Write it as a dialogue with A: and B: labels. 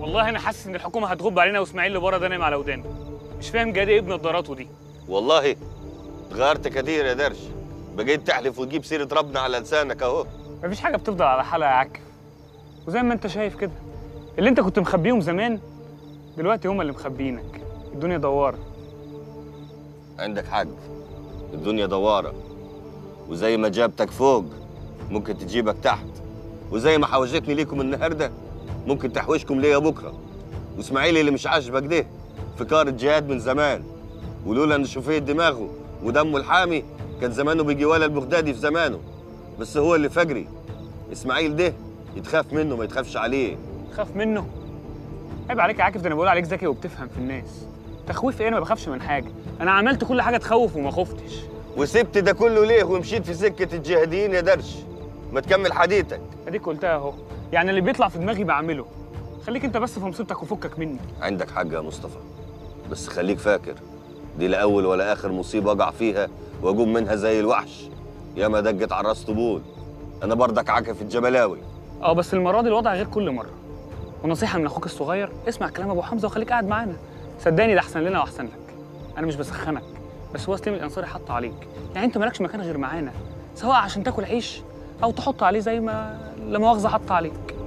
A: والله انا حاسس ان الحكومه هتغب علينا واسماعيل اللي بره ده نايم على ودانه مش فاهم جاد ايه بنضاراته دي
B: والله اتغيرت كتير يا درش بقيت تحلف وتجيب سيرة ربنا على لسانك اهو
A: مفيش حاجه بتفضل على حالها يا عكف وزي ما انت شايف كده اللي انت كنت مخبيهم زمان دلوقتي هما اللي مخبيينك الدنيا دواره
B: عندك حق الدنيا دوارة وزي ما جابتك فوق ممكن تجيبك تحت وزي ما حوجتني ليكم النهارده ممكن تحويشكم ليا بكره واسماعيل اللي مش عاجبك ده فكار الجهاد من زمان ولولا ان شفيت دماغه ودمه الحامي كان زمانه بيجي ولا البغدادي في زمانه بس هو اللي فجري اسماعيل ده يتخاف منه ما يتخافش عليه
A: خاف منه عيب عليك يا عاكف ده انا بقول عليك ذكي وبتفهم في الناس تخويف ايه انا ما بخافش من حاجه انا عملت كل حاجه تخوف وما خفتش
B: وسبت ده كله ليه ومشيت في سكه الجاهدين يا درش ما تكمل حديثك
A: اديك قلتها اهو يعني اللي بيطلع في دماغي بعمله خليك انت بس في مصيبتك وفكك مني
B: عندك حق يا مصطفى بس خليك فاكر دي لا اول ولا اخر مصيبه اقع فيها واقوم منها زي الوحش ياما دقت على راس طبول انا برضك عكف الجبلاوي
A: اه بس المره دي الوضع غير كل مره ونصيحه من اخوك الصغير اسمع كلام ابو حمزه وخليك قاعد معانا صدقني ده احسن لنا واحسن لك انا مش بسخنك بس هو سليم الانصاري حط عليك يعني انت مالكش مكان غير معانا سواء عشان تاكل عيش او تحط عليه زي ما لا مؤاخذه حط عليك